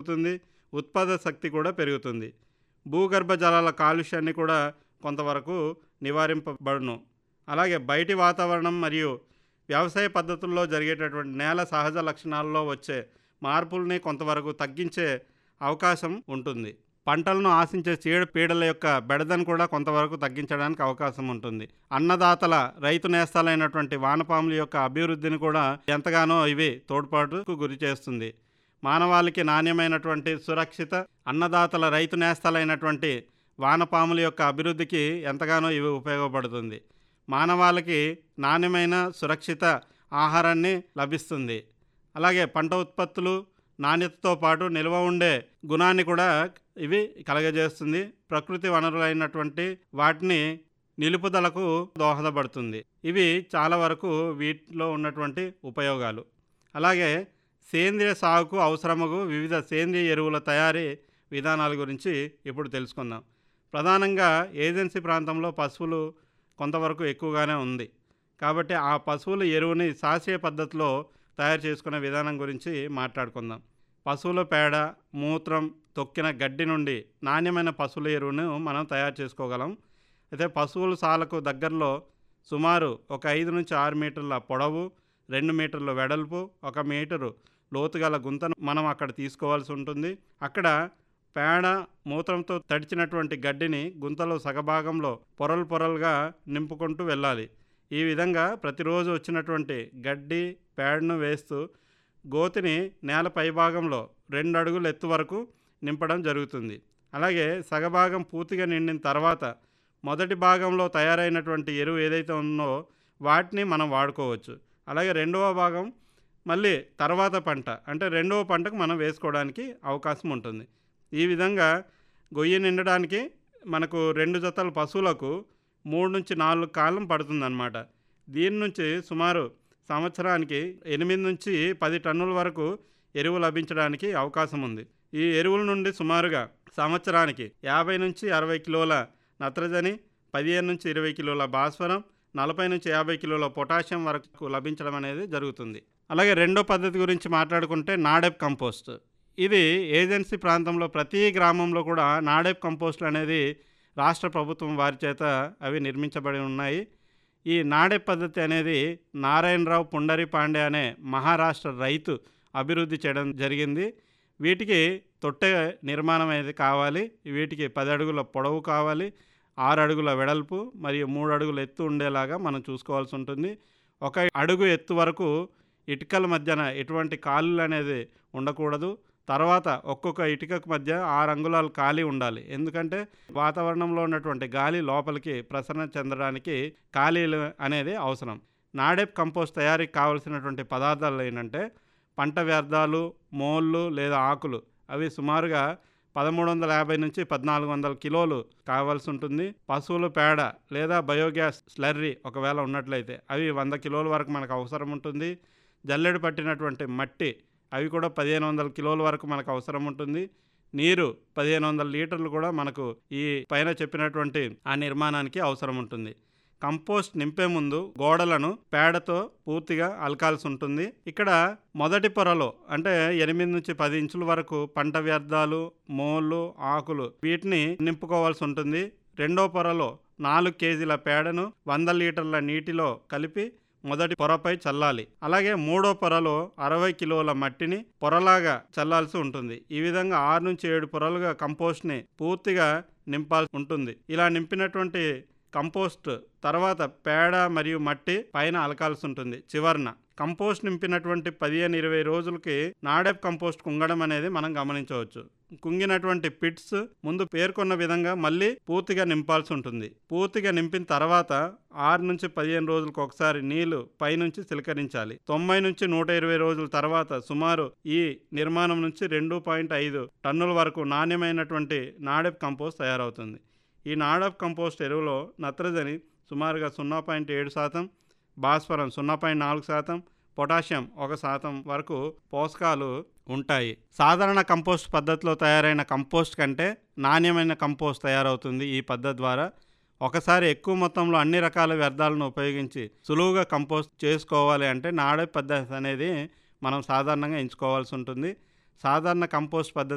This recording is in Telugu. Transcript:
పెరుగుతుంది ఉత్పాదక శక్తి కూడా పెరుగుతుంది భూగర్భ జలాల కాలుష్యాన్ని కూడా కొంతవరకు నివారింపబడును అలాగే బయటి వాతావరణం మరియు వ్యవసాయ పద్ధతుల్లో జరిగేటటువంటి నేల సహజ లక్షణాల్లో వచ్చే మార్పుల్ని కొంతవరకు తగ్గించే అవకాశం ఉంటుంది పంటలను ఆశించే చీడ పీడల యొక్క బెడదను కూడా కొంతవరకు తగ్గించడానికి అవకాశం ఉంటుంది అన్నదాతల రైతు నేస్తాలైనటువంటి వానపాముల యొక్క అభివృద్ధిని కూడా ఎంతగానో ఇవి తోడ్పాటుకు గురి చేస్తుంది మానవాళికి నాణ్యమైనటువంటి సురక్షిత అన్నదాతల రైతు నేస్తాలైనటువంటి వానపాముల యొక్క అభివృద్ధికి ఎంతగానో ఇవి ఉపయోగపడుతుంది మానవాళికి నాణ్యమైన సురక్షిత ఆహారాన్ని లభిస్తుంది అలాగే పంట ఉత్పత్తులు నాణ్యతతో పాటు నిల్వ ఉండే గుణాన్ని కూడా ఇవి కలగజేస్తుంది ప్రకృతి వనరులైనటువంటి వాటిని నిలుపుదలకు దోహదపడుతుంది ఇవి చాలా వరకు వీటిలో ఉన్నటువంటి ఉపయోగాలు అలాగే సేంద్రియ సాగుకు అవసరమగు వివిధ సేంద్రియ ఎరువుల తయారీ విధానాల గురించి ఇప్పుడు తెలుసుకుందాం ప్రధానంగా ఏజెన్సీ ప్రాంతంలో పశువులు కొంతవరకు ఎక్కువగానే ఉంది కాబట్టి ఆ పశువుల ఎరువుని శాస్త్రీయ పద్ధతిలో తయారు చేసుకునే విధానం గురించి మాట్లాడుకుందాం పశువుల పేడ మూత్రం తొక్కిన గడ్డి నుండి నాణ్యమైన పశువుల ఎరువును మనం తయారు చేసుకోగలం అయితే పశువుల సాలకు దగ్గరలో సుమారు ఒక ఐదు నుంచి ఆరు మీటర్ల పొడవు రెండు మీటర్ల వెడల్పు ఒక మీటరు లోతుగల గుంతను మనం అక్కడ తీసుకోవాల్సి ఉంటుంది అక్కడ పేడ మూత్రంతో తడిచినటువంటి గడ్డిని గుంతలో సగభాగంలో పొరలు పొరలుగా నింపుకుంటూ వెళ్ళాలి ఈ విధంగా ప్రతిరోజు వచ్చినటువంటి గడ్డి పేడను వేస్తూ గోతిని నేల పైభాగంలో రెండు అడుగుల ఎత్తు వరకు నింపడం జరుగుతుంది అలాగే సగభాగం పూర్తిగా నిండిన తర్వాత మొదటి భాగంలో తయారైనటువంటి ఎరువు ఏదైతే ఉందో వాటిని మనం వాడుకోవచ్చు అలాగే రెండవ భాగం మళ్ళీ తర్వాత పంట అంటే రెండవ పంటకు మనం వేసుకోవడానికి అవకాశం ఉంటుంది ఈ విధంగా గొయ్యి నిండడానికి మనకు రెండు జతల పశువులకు మూడు నుంచి నాలుగు కాలం పడుతుందన్నమాట దీని నుంచి సుమారు సంవత్సరానికి ఎనిమిది నుంచి పది టన్నుల వరకు ఎరువు లభించడానికి అవకాశం ఉంది ఈ ఎరువుల నుండి సుమారుగా సంవత్సరానికి యాభై నుంచి అరవై కిలోల నత్రజని పదిహేను నుంచి ఇరవై కిలోల భాస్వరం నలభై నుంచి యాభై కిలోల పొటాషియం వరకు లభించడం అనేది జరుగుతుంది అలాగే రెండో పద్ధతి గురించి మాట్లాడుకుంటే నాడెప్ కంపోస్ట్ ఇది ఏజెన్సీ ప్రాంతంలో ప్రతి గ్రామంలో కూడా నాడెప్ కంపోస్ట్లు అనేది రాష్ట్ర ప్రభుత్వం వారి చేత అవి నిర్మించబడి ఉన్నాయి ఈ నాడెప్ పద్ధతి అనేది నారాయణరావు పుండరి పాండే అనే మహారాష్ట్ర రైతు అభివృద్ధి చేయడం జరిగింది వీటికి తొట్టె నిర్మాణం అనేది కావాలి వీటికి పది అడుగుల పొడవు కావాలి ఆరు అడుగుల వెడల్పు మరియు మూడు అడుగుల ఎత్తు ఉండేలాగా మనం చూసుకోవాల్సి ఉంటుంది ఒక అడుగు ఎత్తు వరకు ఇటుకల మధ్యన ఎటువంటి కాళ్ళు అనేది ఉండకూడదు తర్వాత ఒక్కొక్క ఇటుకకు మధ్య ఆరు అంగుళాలు ఖాళీ ఉండాలి ఎందుకంటే వాతావరణంలో ఉన్నటువంటి గాలి లోపలికి ప్రసరణ చెందడానికి ఖాళీలు అనేది అవసరం నాడెప్ కంపోస్ట్ తయారీకి కావలసినటువంటి పదార్థాలు ఏంటంటే పంట వ్యర్థాలు మోళ్ళు లేదా ఆకులు అవి సుమారుగా పదమూడు వందల యాభై నుంచి పద్నాలుగు వందల కిలోలు కావాల్సి ఉంటుంది పశువుల పేడ లేదా బయోగ్యాస్ స్లర్రీ ఒకవేళ ఉన్నట్లయితే అవి వంద కిలోల వరకు మనకు అవసరం ఉంటుంది జల్లెడ పట్టినటువంటి మట్టి అవి కూడా పదిహేను వందల కిలోల వరకు మనకు అవసరం ఉంటుంది నీరు పదిహేను వందల లీటర్లు కూడా మనకు ఈ పైన చెప్పినటువంటి ఆ నిర్మాణానికి అవసరం ఉంటుంది కంపోస్ట్ నింపే ముందు గోడలను పేడతో పూర్తిగా అలకాల్సి ఉంటుంది ఇక్కడ మొదటి పొరలో అంటే ఎనిమిది నుంచి పది ఇంచుల వరకు పంట వ్యర్థాలు మోళ్ళు ఆకులు వీటిని నింపుకోవాల్సి ఉంటుంది రెండో పొరలో నాలుగు కేజీల పేడను వంద లీటర్ల నీటిలో కలిపి మొదటి పొరపై చల్లాలి అలాగే మూడో పొరలో అరవై కిలోల మట్టిని పొరలాగా చల్లాల్సి ఉంటుంది ఈ విధంగా ఆరు నుంచి ఏడు పొరలుగా కంపోస్ట్ని పూర్తిగా నింపాల్సి ఉంటుంది ఇలా నింపినటువంటి కంపోస్ట్ తర్వాత పేడ మరియు మట్టి పైన అలకాల్సి ఉంటుంది చివరన కంపోస్ట్ నింపినటువంటి పదిహేను ఇరవై రోజులకి నాడెప్ కంపోస్ట్ కుంగడం అనేది మనం గమనించవచ్చు కుంగినటువంటి పిట్స్ ముందు పేర్కొన్న విధంగా మళ్ళీ పూర్తిగా నింపాల్సి ఉంటుంది పూర్తిగా నింపిన తర్వాత ఆరు నుంచి పదిహేను రోజులకు ఒకసారి నీళ్లు పైనుంచి చిలకరించాలి తొంభై నుంచి నూట ఇరవై రోజుల తర్వాత సుమారు ఈ నిర్మాణం నుంచి రెండు పాయింట్ ఐదు టన్నుల వరకు నాణ్యమైనటువంటి నాడెప్ కంపోస్ట్ తయారవుతుంది ఈ నాడప్ కంపోస్ట్ ఎరువులో నత్రజని సుమారుగా సున్నా పాయింట్ ఏడు శాతం భాస్వరం సున్నా పాయింట్ నాలుగు శాతం పొటాషియం ఒక శాతం వరకు పోషకాలు ఉంటాయి సాధారణ కంపోస్ట్ పద్ధతిలో తయారైన కంపోస్ట్ కంటే నాణ్యమైన కంపోస్ట్ తయారవుతుంది ఈ పద్ధతి ద్వారా ఒకసారి ఎక్కువ మొత్తంలో అన్ని రకాల వ్యర్థాలను ఉపయోగించి సులువుగా కంపోస్ట్ చేసుకోవాలి అంటే నాడే పద్ధతి అనేది మనం సాధారణంగా ఎంచుకోవాల్సి ఉంటుంది సాధారణ కంపోస్ట్ పద్ధతి